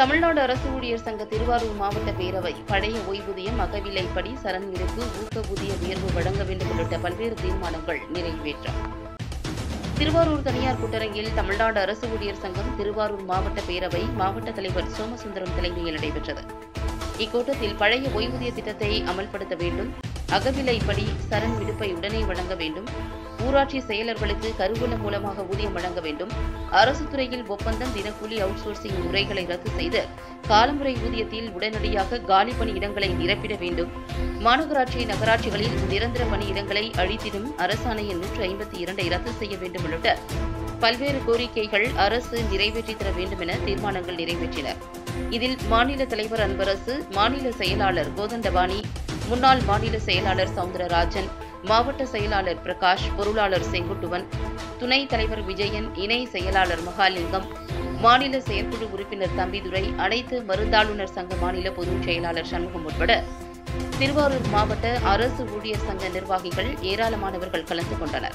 தமிழ்நாடு அரசு ஊழியர் சங்க திருவாரூர் மாவட்ட பேரவை பழைய ஓய்வூதியம் அகவிலைப்படி சரண் இருப்பு ஊக்க ஊதிய உயர்வு வழங்க வேண்டும் உள்ளிட்ட பல்வேறு தீர்மானங்கள் நிறைவேற்றம் திருவாரூர் தனியார் கூட்டரங்கில் தமிழ்நாடு அரசு ஊழியர் சங்கம் திருவாரூர் மாவட்ட பேரவை மாவட்ட தலைவர் சோமசுந்தரம் தலைமையில் நடைபெற்றது இக்கூட்டத்தில் பழைய ஓய்வூதிய திட்டத்தை அமல்படுத்த வேண்டும் அகவிலைப்படி சரண் விடுப்பை உடனே வழங்க வேண்டும் ஊராட்சி செயலர்களுக்கு கருவூலம் மூலமாக ஊதியம் வழங்க வேண்டும் அரசு துறையில் ஒப்பந்தம் தினக்கூலி அவுட் சோர்சிங் முறைகளை ரத்து செய்து காலமுறை ஊதியத்தில் உடனடியாக காலி பணி இடங்களை நிரப்பிட வேண்டும் மாநகராட்சி நகராட்சிகளில் நிரந்தர பணியிடங்களை அழித்திடும் அரசாணை எண் நூற்று ஐம்பத்தி இரண்டை ரத்து செய்ய வேண்டும் உள்ளிட்ட பல்வேறு கோரிக்கைகள் அரசு நிறைவேற்றித் தர வேண்டும் என தீர்மானங்கள் நிறைவேற்றினர் இதில் மாநில தலைவர் அன்பரசு மாநில செயலாளர் கோதண்டபாணி முன்னாள் மாநில செயலாளர் சவுந்தரராஜன் மாவட்ட செயலாளர் பிரகாஷ் பொருளாளர் செங்குட்டுவன் துணைத் தலைவர் விஜயன் இணை செயலாளர் மகாலிங்கம் மாநில செயற்குழு உறுப்பினர் தம்பிதுரை அனைத்து மருந்தாளுநர் சங்க மாநில பொதுச் செயலாளர் சண்முகம் உட்பட திருவாரூர் மாவட்ட அரசு ஊழியர் சங்க நிர்வாகிகள் ஏராளமானவர்கள் கலந்து கொண்டனர்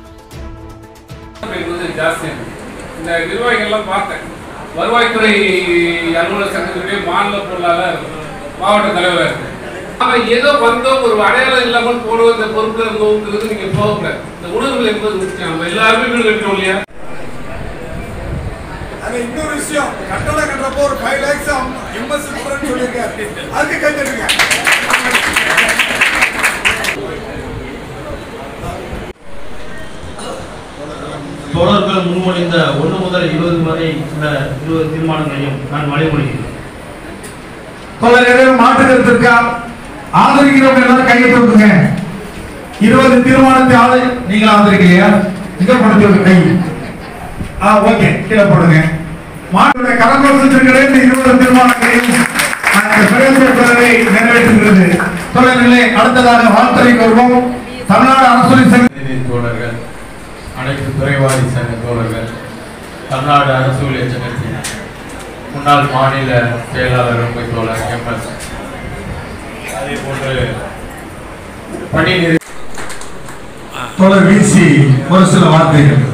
என்பது ஜாஸ்தி இந்த நிர்வாகிகள்லாம் பார்த்தேன் வருவாய்த்துறை அலுவலர் சங்கத்துடைய மாநில பொருளாளர் மாவட்ட தலைவர் இருக்கு அவன் ஏதோ வந்தோம் ஒரு அடையாளம் இல்லாமல் போனோம் இந்த பொறுப்புல இருந்தோங்கிறது நீங்க போகக்கூடாது இந்த உணர்வுகள் என்பது முக்கியம் நம்ம எல்லாருமே வீடு கட்டணும் இல்லையா அங்க இன்னொரு விஷயம் கட்டடம் கட்டுறப்போ ஒரு ஃபைவ் லேக்ஸ் எம்எஸ் சொல்லியிருக்காரு அதுக்கு கை தட்டுங்க தோழர்கள் முன்மொழிந்த ஒன்று முதல் இருபது வரை உள்ள இருபது தீர்மானங்களையும் நான் வழிமொழிகிறேன் தோழர்களே மாற்று கருத்திற்கா ஆதரிக்கிறவங்க எல்லாரும் கையை தூக்குங்க இருபது தீர்மானத்தை ஆதரி நீங்க ஆதரிக்கலையா இங்க படுத்து கை ஆ ஓகே கீழே போடுங்க மாட்டுடைய கரங்கோசத்திற்கிடையே இந்த இருபது தீர்மானங்களையும் அந்த பிரதேச பேரவை நிறைவேற்றுகிறது தோழர்களே அடுத்ததாக வாழ்த்துறை வருவோம் தமிழ்நாடு அரசு சங்க பிரதிநிதி தோழர்கள் அனைத்து துறைவாரி சங்க தோழர்கள் தமிழ்நாடு அரசு ஊழியர் சங்கத்தின் முன்னாள் மாநில செயலாளர் உண்மை தோழர் எம்எஸ் அதே போன்று பணி நிறை தோழர் வீசி ஒரு சில வார்த்தைகள்